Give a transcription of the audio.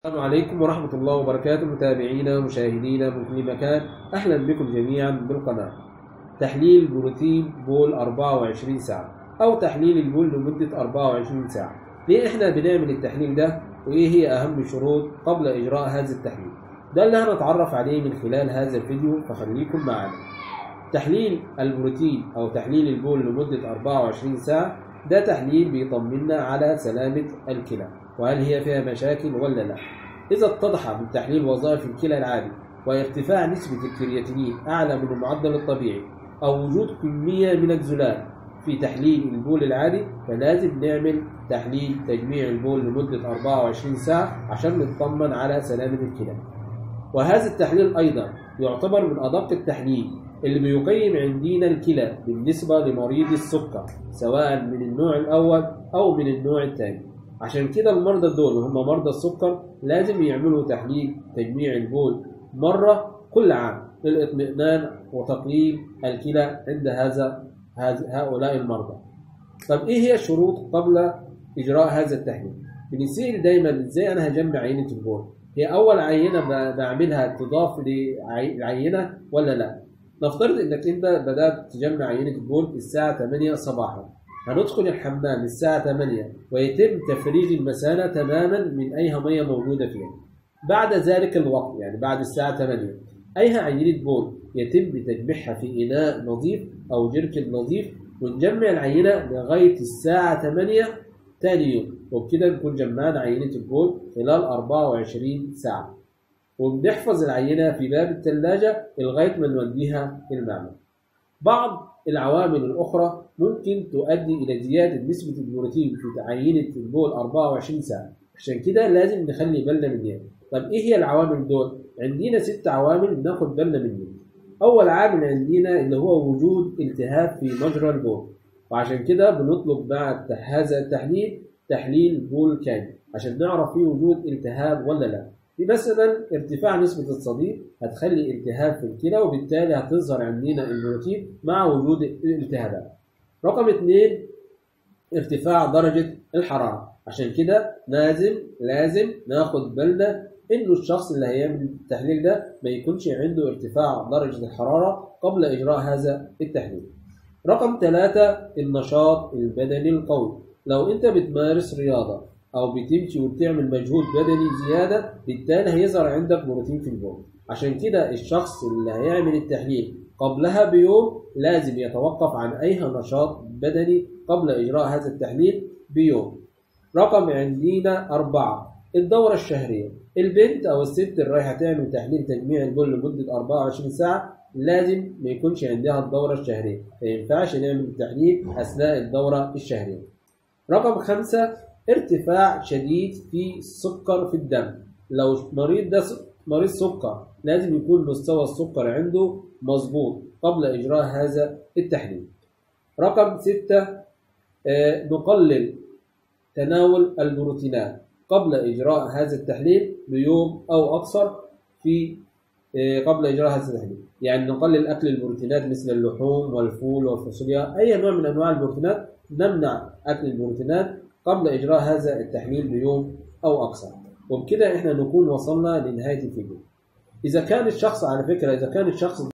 السلام عليكم ورحمة الله وبركاته متابعينا ومشاهدينا من كل مكان أهلا بكم جميعا بالقناة تحليل بروتين بول 24 ساعة أو تحليل البول لمدة 24 ساعة ليه إحنا بنعمل التحليل ده وإيه هي أهم الشروط قبل إجراء هذا التحليل ده اللي هنتعرف عليه من خلال هذا الفيديو فخليكم معنا تحليل البروتين أو تحليل البول لمدة 24 ساعة ده تحليل بيطمنا على سلامة الكلى وهل هي فيها مشاكل ولا لا إذا اتضح من تحليل وظائف الكلى العادي وارتفاع نسبة الكرياتينين أعلى من المعدل الطبيعي أو وجود كمية من الزلال في تحليل البول العادي فلازم نعمل تحليل تجميع البول لمدة 24 ساعة عشان نطمن على سلامة الكلى وهذا التحليل أيضا يعتبر من أدق التحليل اللي بيقيم عندنا الكلى بالنسبة لمريض السكر سواء من النوع الأول أو من النوع الثاني عشان كده المرضى دول وهم مرضى السكر لازم يعملوا تحليل تجميع البول مرة كل عام للإطمئنان وتقييم الكلى عند هذا هؤلاء المرضى طب إيه هي الشروط قبل إجراء هذا التحليل؟ بنسأل دايما إزاي أنا هجمع عينة البول؟ هي أول عينة بعملها تضاف للعينة ولا لا؟ نفترض إنك أنت بدأت تجمع عينة البول الساعة 8 صباحا هندخل الحمام الساعة 8 ويتم تفريغ المثانة تماما من أي مية موجودة فيها بعد ذلك الوقت يعني بعد الساعة 8 أي عينة بول يتم تجميعها في إناء نظيف أو جركن نظيف ونجمع العينة لغاية الساعة 8 تاني يوم وبكده نكون جمعنا عينة البول خلال 24 ساعة وبنحفظ العينة في باب الثلاجة لغاية ما نوديها المعمل بعض العوامل الأخرى ممكن تؤدي إلى زيادة نسبة البروتين في عينة البول 24 ساعة عشان كده لازم نخلي بالنا منها طب إيه هي العوامل دول؟ عندنا ست عوامل ناخد بالنا منهم أول عامل عندنا اللي هو وجود التهاب في مجرى البول وعشان كده بنطلب بعد هذا التحليل تحليل بول كامل عشان نعرف فيه وجود التهاب ولا لا مثلا ارتفاع نسبة الصديد هتخلي التهاب في الكلى وبالتالي هتظهر عندنا البروتين مع وجود الالتهابات. رقم اثنين ارتفاع درجة الحرارة عشان كده لازم لازم ناخد بالنا انه الشخص اللي هيعمل التحليل ده ما يكونش عنده ارتفاع درجة الحرارة قبل اجراء هذا التحليل. رقم ثلاثة النشاط البدني القوي لو انت بتمارس رياضة او بتمشي وبتعمل مجهود بدني زياده بالتالي هيظهر عندك بروتين في البول عشان كده الشخص اللي هيعمل التحليل قبلها بيوم لازم يتوقف عن اي نشاط بدني قبل اجراء هذا التحليل بيوم رقم عندنا أربعة الدورة الشهرية البنت أو الست اللي رايحة تعمل تحليل تجميع البول لمدة 24 ساعة لازم ما يكونش عندها الدورة الشهرية ما ينفعش نعمل التحليل أثناء الدورة الشهرية رقم خمسة ارتفاع شديد في السكر في الدم لو مريض ده مريض سكر لازم يكون مستوى السكر عنده مظبوط قبل إجراء هذا التحليل رقم ستة آه نقلل تناول البروتينات قبل إجراء هذا التحليل بيوم أو أكثر في آه قبل إجراء هذا التحليل يعني نقلل أكل البروتينات مثل اللحوم والفول والفاصوليا أي نوع من أنواع البروتينات نمنع أكل البروتينات قبل إجراء هذا التحليل بيوم أو أكثر وبكده إحنا نكون وصلنا لنهاية الفيديو إذا كان الشخص على فكرة إذا كان الشخص